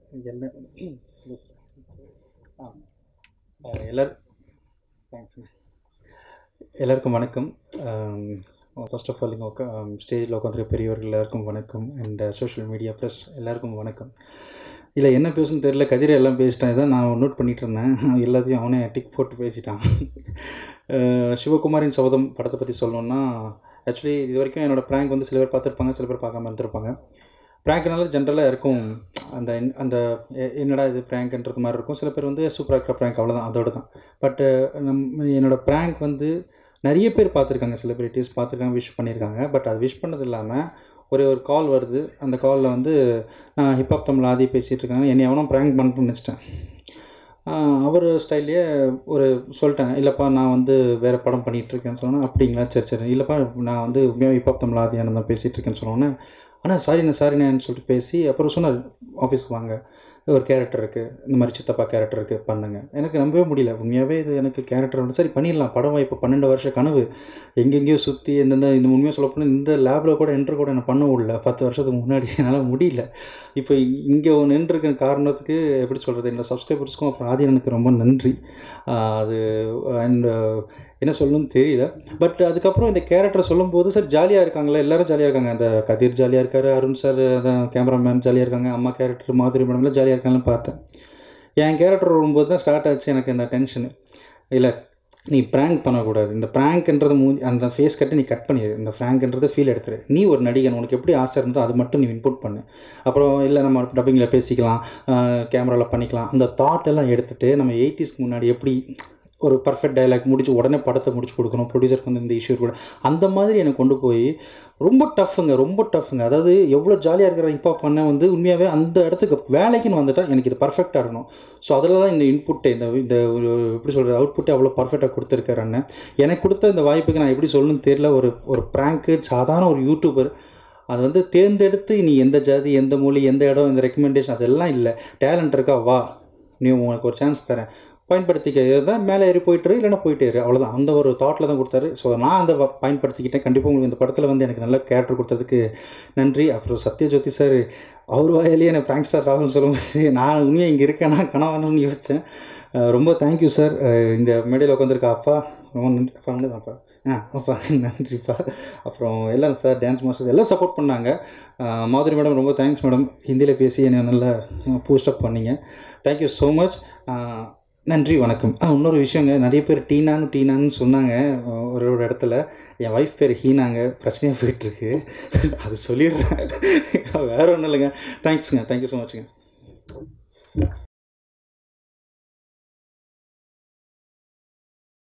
என்ன ஆ எல்லார் தேங்க்ஸுங்க எல்லாருக்கும் வணக்கம் ஃபர்ஸ்ட் ஆஃப் ஆல் இங்கே உட்கா ஸ்டேஜில் உட்காந்துருக்க பெரியவர்கள் எல்லாருக்கும் வணக்கம் அண்ட் சோஷியல் மீடியா ப்ளஸ் எல்லாருக்கும் வணக்கம் இல்லை என்ன பேசுன்னு தெரியல கதிரை எல்லாம் பேசிட்டான் இதான் நான் நோட் பண்ணிகிட்டு இருந்தேன் எல்லாத்தையும் அவனே டிக் போட்டு பேசிட்டான் சிவகுமாரின் சபதம் படத்தை பற்றி சொல்லணுன்னா ஆக்சுவலி இது வரைக்கும் என்னோடய ப்ராங்க் வந்து சில பேர் பார்த்துருப்பாங்க சில பேர் பார்க்காம இருந்திருப்பாங்க ப்ராங்க்னால ஜென்ரலாக இருக்கும் அந்த அந்த எ- என்னடா இது ப்ராங்க்ன்றது மாதிரி இருக்கும் சில பேர் வந்து சூப்பராக இருக்கிற ப்ராங்க் அவ்வளோதான் அதோட தான் பட்டு நம் என்னோடய ப்ராங்க் வந்து நிறைய பேர் பார்த்துருக்காங்க செலிப்ரிட்டிஸ் பார்த்துருக்காங்க விஷ் பண்ணியிருக்காங்க பட் அது விஷ் பண்ணது இல்லாமல் ஒரே ஒரு கால் வருது அந்த காலில் வந்து நான் ஹிப்ஹாப் தமிழ் ஆதி பேசிகிட்டு இருக்காங்க என்னை எவனும் ப்ராங்க் பண்ணிட்டு நினச்சிட்டேன் அவர் ஸ்டைல்லையே ஒரு சொல்லிட்டேன் இல்லைப்பா நான் வந்து வேறு படம் பண்ணிகிட்டு இருக்கேன்னு சொன்னேன் அப்படிங்களா சரி சரி இல்லைப்பா நான் வந்து உண்மையாக ஹிப்ஹாப் தமிழ் ஆதியான தான் பேசிகிட்டு இருக்கேன்னு சொன்னோன்னே ஆனால் சாரிண்ணே சாரிண்ணேன்னு சொல்லிட்டு பேசி அப்புறம் சொன்னார் ஆஃபீஸ்க்கு வாங்க ஒரு கேரக்டர் இருக்குது இந்த மாதிரி சித்தப்பா கேரக்டர் இருக்குது பண்ணுங்க எனக்கு நம்பவே முடியல உண்மையாகவே இது எனக்கு கேரக்டர் வந்து சரி பண்ணிடலாம் படம் வாய்ப்பு பன்னெண்டு வருஷ கனவு எங்கெங்கேயோ சுற்றி எந்தெந்த இந்த உண்மையாக சொல்ல போனால் இந்த லேபில் கூட என்ட்ரு கூட என்ன பண்ண முடியல பத்து வருஷத்துக்கு முன்னாடி என்னால் முடியல இப்போ இங்கே நின்றுருக்க காரணத்துக்கு எப்படி சொல்கிறது என்னோட சப்ஸ்கிரைபர்ஸ்க்கும் அப்புறம் ஆதியனுக்கு ரொம்ப நன்றி ஆஹ் அது அண்ட் என்ன சொல்லணும்னு தெரியல பட் அதுக்கப்புறம் இந்த கேரக்டர் சொல்லும்போது சார் ஜாலியாக இருக்காங்களா எல்லாரும் ஜாலியாக இருக்காங்க அந்த கதிர் ஜாலியாக இருக்காரு அருண் சார் கேமராமேன் ஜாலியாக இருக்காங்க அம்மா கேரக்டர் மாதுரி மேடம்லாம் ஜாலியாக இருக்காங்கன்னு பார்த்தேன் என் கேரக்டர் வரும்போது தான் ஸ்டார்ட் ஆச்சு எனக்கு இந்த டென்ஷனு இல்லை நீ ப்ராங்க் பண்ணக்கூடாது இந்த ப்ராங்க்ன்றது மூ அந்த ஃபேஸ் கட்டை நீ கட் பண்ணிடு இந்த ஃப்ராங்க்ன்றதை ஃபீல் எடுத்துரு நீ ஒரு நடிகன் உனக்கு எப்படி ஆசை இருந்தோ அது மட்டும் நீ இன்புட் பண்ணு அப்புறம் இல்லை நம்ம டப்பிங்கில் பேசிக்கலாம் கேமராவில் பண்ணிக்கலாம் அந்த தாட் எல்லாம் எடுத்துகிட்டு நம்ம எயிட்டிஸ்க்கு முன்னாடி எப்படி ஒரு பர்ஃபெக்ட் டயலாக் முடிச்சு உடனே படத்தை முடிச்சு கொடுக்கணும் ப்ரொடியூசருக்கு வந்து இந்த இஷ்யூ கூட அந்த மாதிரி எனக்கு கொண்டு போய் ரொம்ப டஃப்புங்க ரொம்ப டஃப்புங்க அதாவது எவ்வளோ ஜாலியாக இருக்கிற இப்போ பண்ண வந்து உண்மையாகவே அந்த இடத்துக்கு வேலைக்குன்னு வந்துட்டா எனக்கு இது பர்ஃபெக்டாக இருக்கணும் ஸோ அதில் தான் இந்த இன்புட்டு இந்த இந்த ஒரு எப்படி சொல்கிறது அவுட்புட்டை அவ்வளோ பர்ஃபெக்டாக கொடுத்துருக்காரு அண்ணன் எனக்கு கொடுத்த இந்த வாய்ப்புக்கு நான் எப்படி சொல்லணும்னு தெரியல ஒரு ஒரு ப்ராங்க்கு சாதாரண ஒரு யூடியூபர் அது வந்து தேர்ந்தெடுத்து நீ எந்த ஜாதி எந்த மொழி எந்த இடம் இந்த ரெக்கமெண்டேஷன் அதெல்லாம் இல்லை டேலண்ட் இருக்கா வா நீ உனக்கு ஒரு சான்ஸ் தரேன் பயன்படுத்திக்க இதுதான் மேலே ஏறி போயிட்டு இரு, இல்லைன்னா போயிட்டே இரு அவ்வளோதான் அந்த ஒரு தாட்டில் தான் கொடுத்தாரு ஸோ நான் அந்த வ- பயன்படுத்திக்கிட்டேன் கண்டிப்பாக உங்களுக்கு இந்த படத்தில் வந்து எனக்கு நல்ல கேரக்டர் கொடுத்ததுக்கு நன்றி அப்புறம் சத்யஜோதி சார் அவர் வாயிலேயே எனக்கு பிராங்க் ஸ்டார் ராகுல் சொல்லும்போது நான் உண்மையாக இங்கே இருக்கேனா கனவானு யோசித்தேன் அஹ் ரொம்ப தேங்க்யூ சார் இந்த மேடையில் உட்காந்துருக்க அப்பா ரொம்ப நன்றி அப்பா தான்ப்பா ஆ அப்பா நன்றிப்பா அப்புறம் எல்லாம் சார் டான்ஸ் மாஸ்டர்ஸ் எல்லாம் சப்போர்ட் பண்ணாங்க அஹ் மாதுரி மேடம் ரொம்ப தேங்க்ஸ் மேடம் ஹிந்தியில் பேசி என்னை நல்லா பூஸ்டப் பண்ணீங்க தேங்க்யூ ஸோ மச் நன்றி வணக்கம் ஆ இன்னொரு விஷயங்க நிறைய பேர் டீனான்னு டீனான்னு சொன்னாங்க அஹ் ஒரு ஒரு இடத்துல என் ஒய்ஃப் பேர் ஹீனாங்க பிரச்சனையாக போயிட்டுருக்கு அது சொல்லிடுறேன் வேற ஒன்றும் இல்லைங்க தேங்க்ஸுங்க தேங்க்யூ ஸோ மச்ங்க